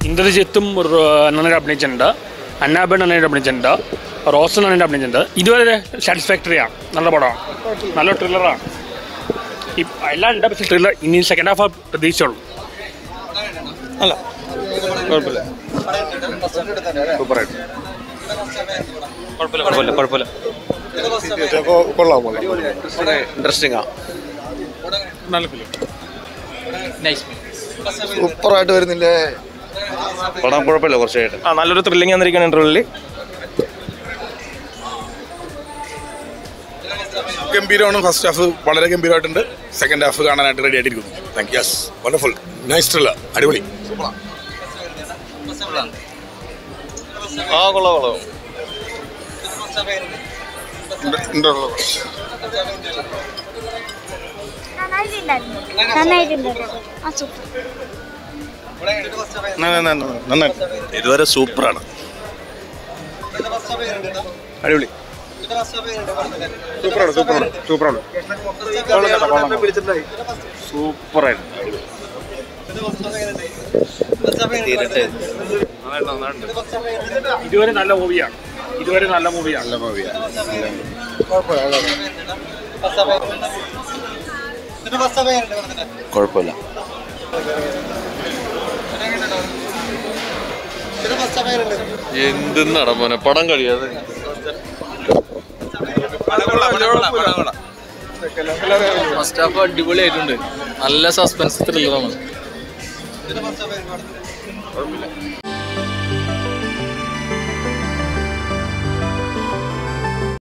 ഇന്ദ്രജിത്തും raw- നന്നായിട്ട് അഭിനയിച്ചിട്ടുണ്ട് അന്നാബൻ നന്നായിട്ട് അഭിനയിച്ചിട്ടുണ്ട് റോസൻ നന്നായിട്ട് അഭിനയിച്ചിട്ടുണ്ട് ഇതുവരെ സാറ്റിസ്ഫാക്ടറിയാണ് നല്ല പടമാണ് നല്ല ത്രില്ലറാണ് ഈ എല്ലാം ഉണ്ട് പക്ഷേ ത്രില്ലർ ഇനി സെക്കൻഡ് ഹാഫ് പ്രതീക്ഷിച്ചുള്ളൂ അല്ല കുഴപ്പമില്ല സൂപ്പറായിട്ട് കുഴപ്പമില്ല കുഴപ്പമില്ല കുഴപ്പമില്ല കൊള്ളാം കൊള്ളാം ഇൻട്രസ്റ്റിംഗ് ആ നല്ല ഫിലിം സൂപ്പറായിട്ട് വരുന്നില്ലേ പടം കുഴപ്പമില്ല കുറച്ചായിട്ട് ആ നല്ലൊരു ത്രില്ലിംഗ് തന്നിരിക്കുകയാണ് ഇന്റർവെല്ലിൽ ഗംഭീരമാണ് ഫസ്റ്റ് ഹാഫ് വളരെ ഗംഭീരമായിട്ടുണ്ട് സെക്കൻഡ് ഹാഫ് കാണാനായിട്ട് റെഡി ആയിട്ടിരിക്കുന്നു thank you yes wonderful nice thriller അടിപൊളി ആ കൊള്ളാം കൊള്ളാം നന്നായിട്ടുണ്ടായിരുന്നു നന്നായിട്ടുണ്ടായിരുന്നു ആ സൂപ്പർ നന്നായിട്ട് ഇതുവരെ സൂപ്പറാണ് അടിപൊളി സൂപ്പറാണ് സൂപ്പറാണ് സൂപ്പറാണ് സൂപ്പറായിട്ട് ഇതുവരെ നല്ല മൂവിയാണ് ഇതുവരെ നല്ല മൂവിയാണ് നല്ല മൂവിയാണ് കുഴപ്പമില്ല എന്തെന്നാടാ മോനെ പടം കഴിയാതെ ഫസ്റ്റ് ഹാഫ് അടിപൊളിയായിട്ടുണ്ട് നല്ല സസ്പെൻസ് ത്രില്ലറാണ്